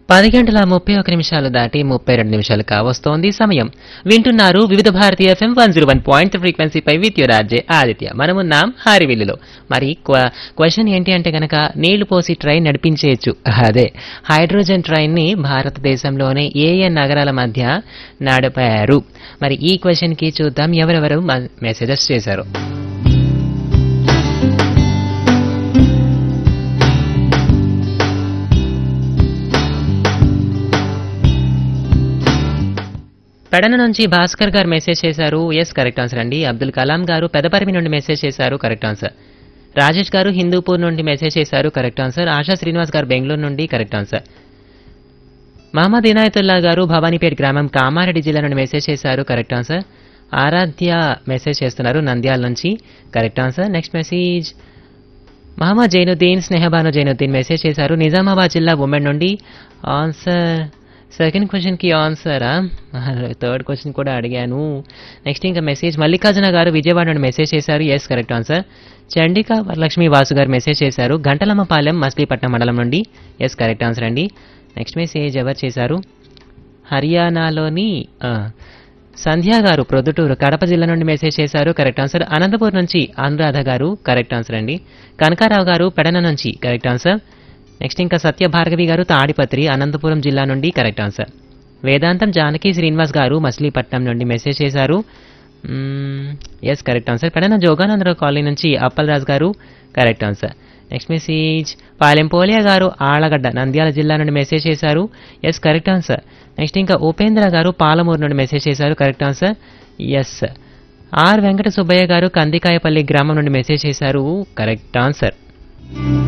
పది గంటల ముప్పై ఒక నిమిషాలు దాటి ముప్పై రెండు నిమిషాలు కావస్తోంది సమయం వింటున్నారు Vividh Bharati FM one zero one point ఫ్రీక్వెన్సీపై విత్ యువర్ ఆర్జే ఆదిత్య మనమున్నాం హారివిల్లులో మరి క్వశ్చన్ ఏంటి అంటే గనక నీళ్లు పోసి ట్రైన్ నడిపించేయచ్చు అదే హైడ్రోజన్ ట్రైన్ ని భారతదేశంలోనే ఏ ఏ నగరాల మధ్య నడిపారు మరి ఈ క్వశ్చన్ కి చూద్దాం ఎవరెవరు మెసేజెస్ చేశారు పెడన నుంచి భాస్కర్ గారు మెసేజ్ చేశారు ఎస్ కరెక్ట్ ఆన్సర్ అండి అబ్దుల్ కలాం గారు పెదపరిమి నుండి మెసేజ్ చేశారు కరెక్ట్ ఆన్సర్ రాజేష్ గారు హిందూపూర్ నుండి మెసేజ్ చేశారు కరెక్ట్ ఆన్సర్ ఆశా శ్రీనివాస్ గారు బెంగళూరు నుండి కరెక్ట్ ఆన్సర్ మహమ్మద్ ఇనాయతుల్లా గారు భవానీపేట్ గ్రామం కామారెడ్డి జిల్లా నుండి మెసేజ్ చేశారు కరెక్ట్ ఆన్సర్ ఆరాధ్య మెసేజ్ చేస్తున్నారు నంద్యాల నుంచి correct answer next message Mohammed Zainuddin Snehabanu Zainuddin message చేశారు నిజామాబాద్ జిల్లా ఉమెన్ నుండి ఆన్సర్ సెకండ్ క్వశ్చన్కి ఆన్సరా థర్డ్ క్వశ్చన్ కూడా అడిగాను నెక్స్ట్ ఇంకా మెసేజ్ మల్లికార్జున గారు విజయవాడ నుండి మెసేజ్ చేశారు yes correct answer Chandika Varalakshmi Vasu garu message చేశారు గంటలమ్మపాలెం మచిలీపట్నం మండలం నుండి ఎస్ కరెక్ట్ ఆన్సర్ అండి నెక్స్ట్ మెసేజ్ ఎవరు చేశారు హర్యానాలోని ఆ, సంధ్య గారు ప్రొద్దుటూరు కడప జిల్లా నుండి మెసేజ్ చేశారు కరెక్ట్ ఆన్సర్ అనంతపూర్ నుంచి అనురాధ గారు కరెక్ట్ ఆన్సర్ అండి కనకారావు గారు పెడన నుంచి కరెక్ట్ ఆన్సర్ నెక్స్ట్ ఇంకా సత్య భార్గవి గారు తాడిపత్రి అనంతపురం జిల్లా నుండి కరెక్ట్ ఆన్సర్ వేదాంతం జానకి శ్రీనివాస్ గారు మచిలీపట్నం నుండి మెసేజ్ చేశారు yes correct answer Pedana Joganandarao colony నుంచి Appalaraju garu correct answer next message Palem Polia garu Allagadda Nandyal జిల్లా నుండి మెసేజ్ చేశారు ఎస్ కరెక్ట్ ఆన్సర్ నెక్స్ట్ ఇంకా ఉపేంద్ర గారు పాలమూరు నుండి మెసేజ్ చేశారు correct answer S R Venkata Subbaiah garu Kandikayapalli గ్రామం నుండి మెసేజ్ చేశారు కరెక్ట్ ఆన్సర్